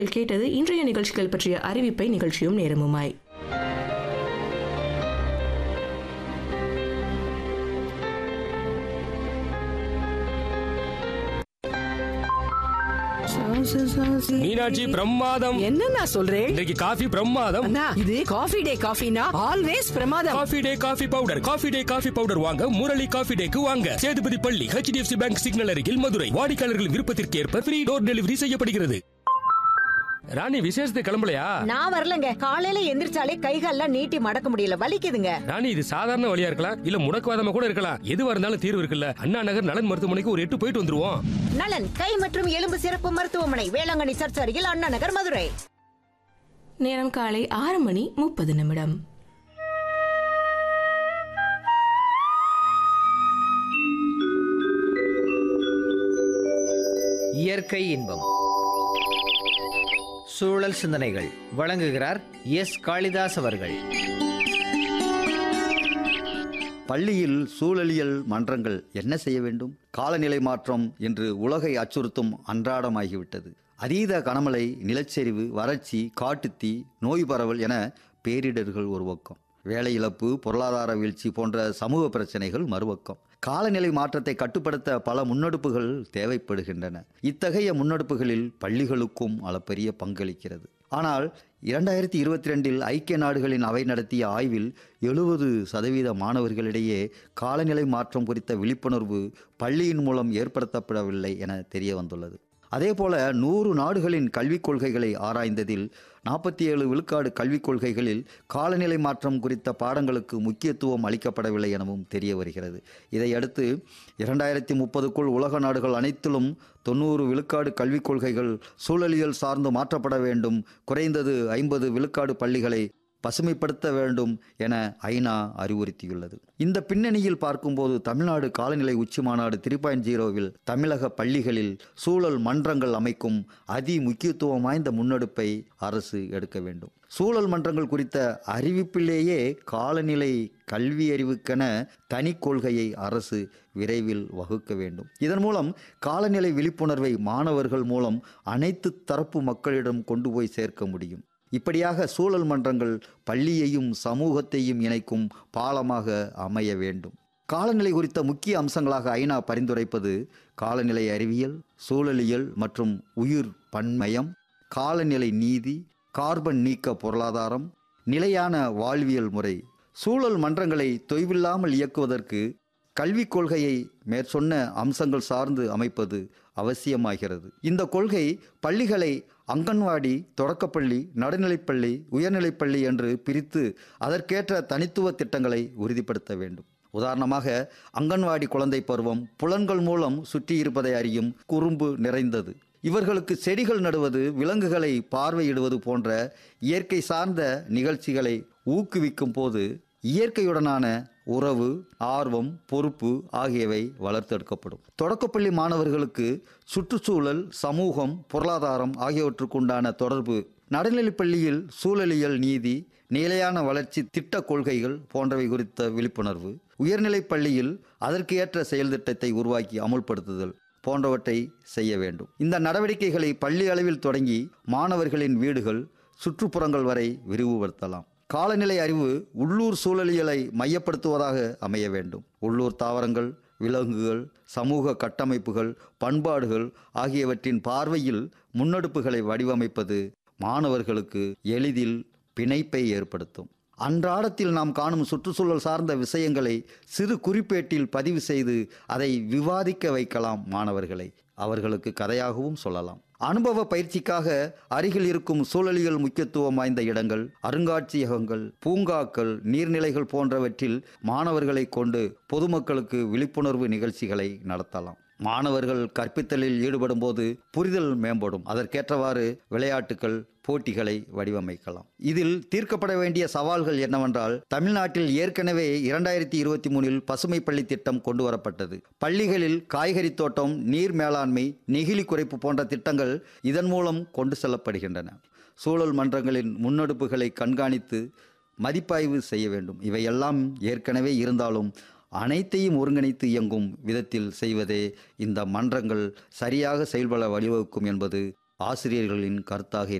கேட்டது இன்றைய நிகழ்ச்சிகள் பற்றிய அறிவிப்பை நிகழ்ச்சியும் நேரமுமாய் மீனாட்சி பிரமாதம் என்னண்ணா சொல்றேன் இன்றைக்கு காஃபி பிரமாதம் அண்ணா இது காஃபி டே காஃபினா ஆல்வேஸ் பிரமாதம் coffee day coffee powder coffee day coffee powder வாங்க முரளி காஃபி டேக்கு வாங்க சேதுபதி பள்ளி ஹெச்டிஎஃப்சி பேங்க் சிக்னல் அருகில் மதுரை வாடிக்கையாளர்கள் விருப்பத்திற்கு ஏற்ப ஃப்ரீ டோர் டெலிவரி செய்யப்படுகிறது ராணி விசேஷத்துக்கு கிளம்பலையா நான் வரலங்க காலையில எந்திரிச்சாலே கைகால்லாம் நீட்டி மடக்க முடியல வலிக்குதுங்க ராணி இது சாதாரண வழியா இருக்கலாம் இல்ல முடக்குவாதமா கூட இருக்கலாம் எதுவா இருந்தாலும் தீர்வு இருக்குல்ல அண்ணா நகர் நலன் மருத்துவமனைக்கு ஒரு எட்டு போயிட்டு வந்துருவோம் நலன் கை மற்றும் எலும்பு சிறப்பு மருத்துவமனை வேளாங்கண்ணி சர்ச் அருகில் அண்ணா நகர் மதுரை நேரம் காலை ஆறு மணி முப்பது நிமிடம் இயற்கை இன்பம் சூழல் சிந்தனைகள் வழங்குகிறார் எஸ் காளிதாஸ் அவர்கள் பள்ளியில் சூழலியல் மன்றங்கள் என்ன செய்ய வேண்டும் காலநிலை மாற்றம் என்று உலகை அச்சுறுத்தும் அன்றாடமாகிவிட்டது அதீத கனமழை நிலச்சரிவு வறட்சி காட்டுத்தீ நோய் பரவல் என பேரிடர்கள் ஒரு பக்கம் வேலை இழப்பு பொருளாதார வீழ்ச்சி போன்ற சமூக பிரச்சனைகள் மறுபக்கம் காலநிலை மாற்றத்தை கட்டுப்படுத்த பல முன்னெடுப்புகள் தேவைப்படுகின்றன இத்தகைய முன்னெடுப்புகளில் பள்ளிகளுக்கும் அளப்பரிய பங்களிக்கிறது ஆனால் இரண்டாயிரத்தி இருபத்தி ரெண்டில் ஐக்கிய நாடுகளின் அவை நடத்திய ஆய்வில் எழுபது சதவீத மாணவர்களிடையே காலநிலை மாற்றம் குறித்த விழிப்புணர்வு பள்ளியின் மூலம் ஏற்படுத்தப்படவில்லை என தெரிய வந்துள்ளது அதேபோல நூறு நாடுகளின் கல்விக் கொள்கைகளை ஆராய்ந்ததில் நாற்பத்தி ஏழு விழுக்காடு கல்விக் கொள்கைகளில் காலநிலை மாற்றம் குறித்த பாடங்களுக்கு முக்கியத்துவம் அளிக்கப்படவில்லை எனவும் தெரிய வருகிறது இதையடுத்து இரண்டாயிரத்தி முப்பதுக்குள் உலக நாடுகள் அனைத்திலும் தொண்ணூறு விழுக்காடு கல்விக் கொள்கைகள் சூழலியல் சார்ந்து மாற்றப்பட வேண்டும் குறைந்தது ஐம்பது விழுக்காடு பள்ளிகளை பசுமைப்படுத்த வேண்டும் என ஐநா அறிவுறுத்தியுள்ளது இந்த பின்னணியில் பார்க்கும்போது தமிழ்நாடு காலநிலை உச்சி மாநாடு த்ரீ பாயிண்ட் ஜீரோவில் தமிழக பள்ளிகளில் சூழல் மன்றங்கள் அமைக்கும் அதி முக்கியத்துவம் வாய்ந்த முன்னெடுப்பை அரசு எடுக்க வேண்டும் சூழல் மன்றங்கள் குறித்த அறிவிப்பிலேயே காலநிலை கல்வி அறிவுக்கென தனி கொள்கையை அரசு விரைவில் வகுக்க வேண்டும் இதன் மூலம் காலநிலை விழிப்புணர்வை மாணவர்கள் மூலம் அனைத்து தரப்பு மக்களிடம் கொண்டு போய் சேர்க்க முடியும் இப்படியாக சூழல் மன்றங்கள் பள்ளியையும் சமூகத்தையும் இணைக்கும் பாலமாக அமைய வேண்டும் காலநிலை குறித்த முக்கிய அம்சங்களாக ஐநா பரிந்துரைப்பது காலநிலை அறிவியல் சூழலியல் மற்றும் உயிர் பன்மயம் காலநிலை நீதி கார்பன் நீக்க பொருளாதாரம் நிலையான வாழ்வியல் முறை சூழல் மன்றங்களை தொய்வில்லாமல் இயக்குவதற்கு கல்விக் கொள்கையை மேற்சொன்ன அம்சங்கள் சார்ந்து அமைப்பது அவசியமாகிறது இந்த கொள்கை பள்ளிகளை அங்கன்வாடி தொடக்கப்பள்ளி நடுநிலைப்பள்ளி உயர்நிலைப்பள்ளி என்று பிரித்து அதற்கேற்ற தனித்துவ திட்டங்களை உறுதிப்படுத்த வேண்டும் உதாரணமாக அங்கன்வாடி குழந்தை பருவம் புலன்கள் மூலம் சுற்றி இருப்பதை அறியும் குறும்பு நிறைந்தது இவர்களுக்கு செடிகள் நடுவது விலங்குகளை பார்வையிடுவது போன்ற இயற்கை சார்ந்த நிகழ்ச்சிகளை ஊக்குவிக்கும் போது இயற்கையுடனான உறவு ஆர்வம் பொறுப்பு ஆகியவை வளர்த்தெடுக்கப்படும் தொடக்கப்பள்ளி மாணவர்களுக்கு சுற்றுச்சூழல் சமூகம் பொருளாதாரம் ஆகியவற்றுக்குண்டான தொடர்பு நடுநிலைப்பள்ளியில் சூழலியல் நீதி நிலையான வளர்ச்சி திட்ட கொள்கைகள் போன்றவை குறித்த விழிப்புணர்வு உயர்நிலைப் பள்ளியில் அதற்கு ஏற்ற செயல் திட்டத்தை உருவாக்கி அமுல்படுத்துதல் போன்றவற்றை செய்ய வேண்டும் இந்த நடவடிக்கைகளை பள்ளி அளவில் தொடங்கி மாணவர்களின் வீடுகள் சுற்றுப்புறங்கள் வரை விரிவுபடுத்தலாம் காலநிலை அறிவு உள்ளூர் சூழலியலை மையப்படுத்துவதாக அமைய வேண்டும் உள்ளூர் தாவரங்கள் விலங்குகள் சமூக கட்டமைப்புகள் பண்பாடுகள் ஆகியவற்றின் பார்வையில் முன்னெடுப்புகளை வடிவமைப்பது மாணவர்களுக்கு எளிதில் பிணைப்பை ஏற்படுத்தும் அன்றாடத்தில் நாம் காணும் சுற்றுச்சூழல் சார்ந்த விஷயங்களை சிறு குறிப்பேட்டில் பதிவு செய்து அதை விவாதிக்க வைக்கலாம் மாணவர்களை அவர்களுக்கு கதையாகவும் சொல்லலாம் அனுபவ பயிற்சிக்காக அருகில் இருக்கும் சூழலியல் முக்கியத்துவம் வாய்ந்த இடங்கள் அருங்காட்சியகங்கள் பூங்காக்கள் நீர்நிலைகள் போன்றவற்றில் மாணவர்களை கொண்டு பொதுமக்களுக்கு விழிப்புணர்வு நிகழ்ச்சிகளை நடத்தலாம் மாணவர்கள் கற்பித்தலில் ஈடுபடும் போது புரிதல் மேம்படும் அதற்கேற்றவாறு விளையாட்டுகள் போட்டிகளை வடிவமைக்கலாம் இதில் தீர்க்கப்பட வேண்டிய சவால்கள் என்னவென்றால் தமிழ்நாட்டில் ஏற்கனவே இரண்டாயிரத்தி இருபத்தி மூணில் பசுமை பள்ளி திட்டம் கொண்டு வரப்பட்டது பள்ளிகளில் காய்கறி தோட்டம் நீர் மேலாண்மை நெகிழி குறைப்பு போன்ற திட்டங்கள் இதன் மூலம் கொண்டு செல்லப்படுகின்றன சூழல் மன்றங்களின் முன்னெடுப்புகளை கண்காணித்து மதிப்பாய்வு செய்ய வேண்டும் இவையெல்லாம் ஏற்கனவே இருந்தாலும் அனைத்தையும் ஒருங்கிணைத்து இயங்கும் விதத்தில் செய்வதே இந்த மன்றங்கள் சரியாக செயல்பட வழிவகுக்கும் என்பது ஆசிரியர்களின் கருத்தாக